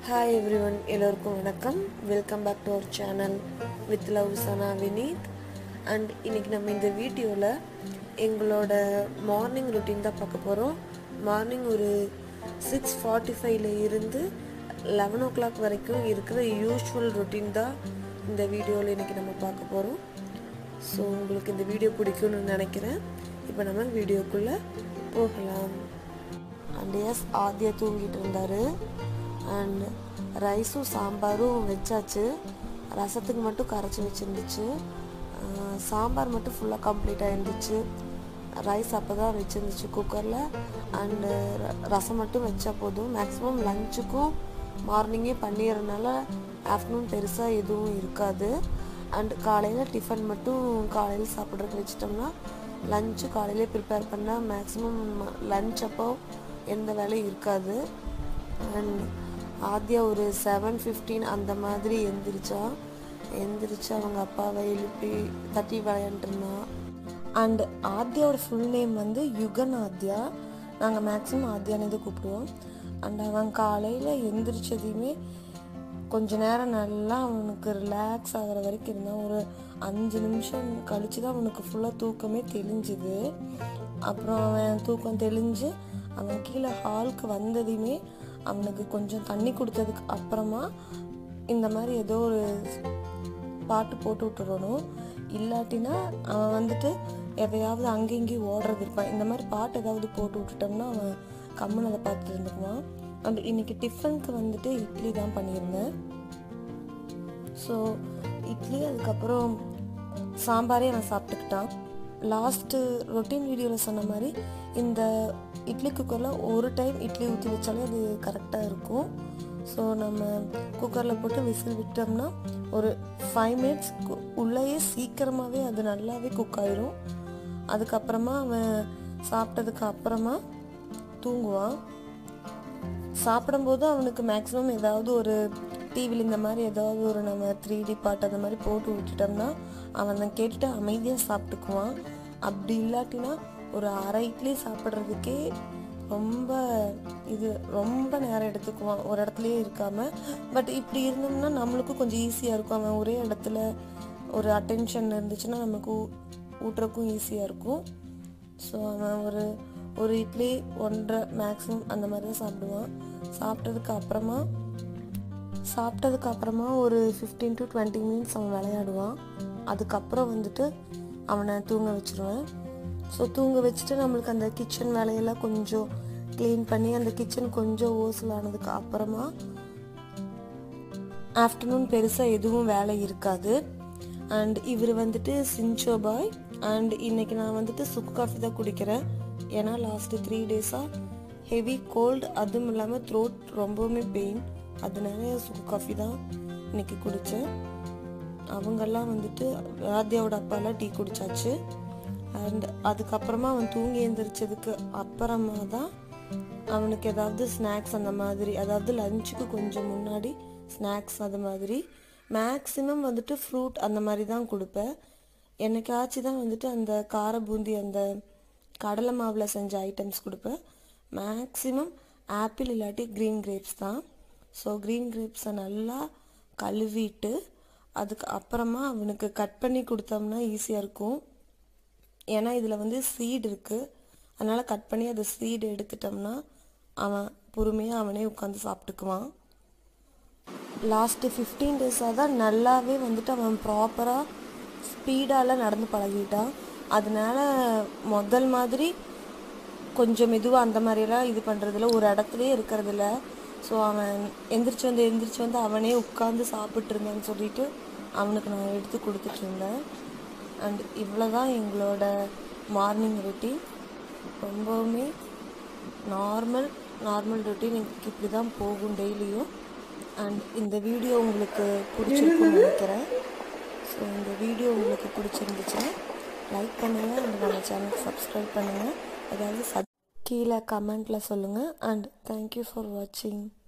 hi every everyone எல்லோருக்கும் வணக்கம் welcome back to our channel with love Sana Vineeth and இன்னைக்கு நம்ம இந்த வீடியோவில் எங்களோட மார்னிங் ரொட்டீன் தான் பார்க்க போகிறோம் மார்னிங் ஒரு சிக்ஸ் ஃபார்ட்டி ஃபைவ்ல இருந்து லெவன் ஓ கிளாக் வரைக்கும் இருக்கிற யூஸ்வல் ரொட்டீன் தான் இந்த வீடியோவில் இன்னைக்கு நம்ம பார்க்க போகிறோம் ஸோ உங்களுக்கு இந்த வீடியோ பிடிக்கும்னு நினைக்கிறேன் இப்போ நம்ம வீடியோக்குள்ளே போகலாம் அண்ட் எஸ் ஆதியா தூங்கிட்டு இருந்தார் அண்ட் ரைஸும் சாம்பாரும் வச்சாச்சு ரசத்துக்கு மட்டும் கரைச்சி வச்சுருந்துச்சு அஹ் சாம்பார் மட்டும் ஃபுல்லாக கம்ப்ளீட்டாக இருந்துச்சு ரைஸ் அப்போ தான் வச்சுருந்துச்சு குக்கரில் அண்டு ரசம் மட்டும் வச்சா போதும் மேக்ஸிமம் லஞ்சுக்கும் மார்னிங்கே பண்ணிடுறதுனால ஆஃப்டர்நூன் பெருசாக எதுவும் இருக்காது அண்ட் காலையில் டிஃபன் மட்டும் காலையில் சாப்பிட்றதுக்கு வச்சிட்டோம்னா லஞ்சு காலையிலே ப்ரிப்பேர் பண்ணால் மேக்ஸிமம் லஞ்ச் அப்போ எந்த வேலையும் இருக்காது அண்ட் ஆத்யா ஒரு செவன் ஃபிஃப்டீன் அந்த மாதிரி எந்திரிச்சா எந்திரிச்சு அவங்க அப்பாவை எழுப்பி தட்டி விளையாண்டுருந்தான் அண்ட் ஆத்யாவோட ஃபுல் நேம் வந்து யுகன் ஆத்யா நாங்கள் மேக்ஸிமம் ஆத்யானே தான் கூப்பிடுவோம் அண்ட் அவன் காலையில் எந்திரிச்சதையுமே கொஞ்ச நேரம் நல்லா அவனுக்கு ரிலாக்ஸ் ஆகிற வரைக்கும் இருந்தான் ஒரு அஞ்சு நிமிஷம் கழிச்சு தான் அவனுக்கு ஃபுல்லாக தூக்கமே தெளிஞ்சுது அப்புறம் அவன் தூக்கம் தெளிஞ்சு அவன் கீழே ஹாலுக்கு வந்ததையுமே அவனுக்கு கொஞ்சம் தண்ணி கொடுத்ததுக்கு அப்புறமா இந்த மாதிரி ஏதோ ஒரு பாட்டு போட்டு விட்டுறணும் இல்லாட்டினா அவன் வந்துட்டு எதையாவது அங்கே இங்கேயும் ஓடுறது இருப்பான் இந்த மாதிரி பாட்டு ஏதாவது போட்டு விட்டுட்டோம்னா அவன் கம்முன்னு அதை பார்த்துட்டு இருந்துக்குவான் அண்ட் இன்னைக்கு டிஃபனுக்கு வந்துட்டு இட்லி தான் பண்ணியிருந்தேன் ஸோ இட்லி அதுக்கப்புறம் சாம்பாரே அவன் சாப்பிட்டுக்கிட்டான் லாஸ்ட்டு ரொட்டீன் வீடியோவில் சொன்ன மாதிரி இந்த இட்லி குக்கரில் ஒரு டைம் இட்லி ஊற்றி வச்சாலே அது கரெக்டாக இருக்கும் ஸோ நம்ம குக்கரில் போட்டு விசில் விட்டோம்னா ஒரு ஃபைவ் மினிட்ஸ் உள்ளேயே சீக்கிரமாகவே அது நல்லாவே குக் ஆயிரும் அதுக்கப்புறமா அவன் சாப்பிட்டதுக்கு அப்புறமா தூங்குவான் சாப்பிடும்போது அவனுக்கு மேக்ஸிமம் ஏதாவது ஒரு டிவியில் இந்த மாதிரி ஏதாவது ஒரு நம்ம த்ரீ டி பாட்டு அந்த மாதிரி போட்டு விட்டுட்டோம்னா அவன் அதை கேட்டுட்டு அமைதியாக சாப்பிட்டுக்குவான் அப்படி இல்லாட்டினா ஒரு அரை இட்லி சாப்பிட்றதுக்கே ரொம்ப இது ரொம்ப நேரம் எடுத்துக்குவான் ஒரு இடத்துலயே இருக்காம பட் இப்படி இருந்தோம்னா நம்மளுக்கும் கொஞ்சம் ஈஸியாக இருக்கும் அவன் ஒரே இடத்துல ஒரு அட்டென்ஷன் இருந்துச்சுன்னா நமக்கு ஊ- ஊட்டுறக்கும் ஈஸியாக இருக்கும் ஸோ அவன் ஒரு ஒரு இட்லி ஒன்றரை மேக்ஸிமம் அந்த மாதிரி தான் சாப்பிடுவான் சாப்பிட்டதுக்கு அப்புறமா சாப்பிட்டதுக்கு அப்புறமா ஒரு ஃபிஃப்டீன் டு டுவெண்ட்டி மினிட்ஸ் அவன் விளையாடுவான் அதுக்கப்புறம் வந்துட்டு அவனை தூங்க வச்சிருவேன் ஸோ தூங்க வச்சுட்டு நம்மளுக்கு அந்த கிச்சன் வேலையெல்லாம் கொஞ்சம் க்ளீன் பண்ணி அந்த கிச்சன் கொஞ்சம் ஓசல் ஆனதுக்கு அப்புறமா ஆஃப்டர்நூன் பெருசாக எதுவும் வேலை இருக்காது அண்ட் இவர் வந்துட்டு சின்சோ பாய் அண்ட் இன்னைக்கு நான் வந்துட்டு சுக்கு காஃபி தான் குடிக்கிறேன் ஏன்னா லாஸ்ட்டு த்ரீ டேஸாக ஹெவி கோல்டு அதுவும் இல்லாமல் த்ரோட் ரொம்பவுமே பெயின் அதனால சுக்கு காஃபி தான் இன்னைக்கு குடித்தேன் அவங்கெல்லாம் வந்துட்டு ராத்யாவோட அப்பாலாம் டீ குடிச்சாச்சு அண்ட் அதுக்கப்புறமா அவன் தூங்கி எழுந்திரிச்சதுக்கு அப்புறமா தான் அவனுக்கு ஏதாவது ஸ்நாக்ஸ் அந்த மாதிரி அதாவது லஞ்சுக்கு கொஞ்சம் முன்னாடி ஸ்நாக்ஸ் அது மாதிரி மேக்ஸிமம் வந்துட்டு ஃப்ரூட் அந்த மாதிரி தான் கொடுப்பேன் என்னைக்காச்சும் தான் வந்துட்டு அந்த கார பூந்தி அந்த கடலை மாவில் செஞ்ச ஐட்டம்ஸ் கொடுப்பேன் மேக்ஸிமம் ஆப்பிள் இல்லாட்டி க்ரீன் கிரேப்ஸ் தான் ஸோ க்ரீன் கிரேப்ஸை நல்லா கழுவிட்டு அதுக்கு அப்புறமா அவனுக்கு கட் பண்ணி கொடுத்தோம்னா ஈஸியாக இருக்கும் ஏன்னா இதில் வந்து சீடு இருக்குது அதனால் கட் பண்ணி அதை சீடு எடுத்துட்டோம்னா அவன் பொறுமையாக அவனே உட்காந்து சாப்பிட்டுக்குவான் லாஸ்ட்டு ஃபிஃப்டீன் டேஸாக தான் நல்லாவே வந்துட்டு அவன் ப்ராப்பராக ஸ்பீடால் நடந்து பழகிட்டான் அதனால முதல் மாதிரி கொஞ்சம் மெதுவாக அந்த மாதிரியெல்லாம் இது பண்ணுறதில்ல ஒரு இடத்துலயே இருக்கிறதில்ல ஸோ அவன் எந்திரிச்சு வந்து எந்திரிச்சு வந்து அவனே உட்காந்து சாப்பிட்டு இருந்தேன்னு சொல்லிட்டு அவனுக்கு நான் எடுத்து கொடுத்துட்டு இருந்தேன் அண்ட் இவ்வளோ தான் எங்களோட மார்னிங் ரொட்டீன் ரொம்பவுமே நார்மல் நார்மல் ரொட்டீன் எங்களுக்கு இப்படி தான் போகும் டெய்லியும் அண்ட் இந்த வீடியோ உங்களுக்கு பிடிச்சிருக்கும்னு நினைக்கிறேன் ஸோ இந்த வீடியோ உங்களுக்கு பிடிச்சிருந்துச்சுன்னா லைக் பண்ணுங்கள் அண்ட் நம்ம சேனலுக்கு சப்ஸ்கிரைப் பண்ணுங்கள் ஏதாவது சப் கீழே கமெண்ட்டில் சொல்லுங்கள் அண்ட் தேங்க்யூ ஃபார் வாட்சிங்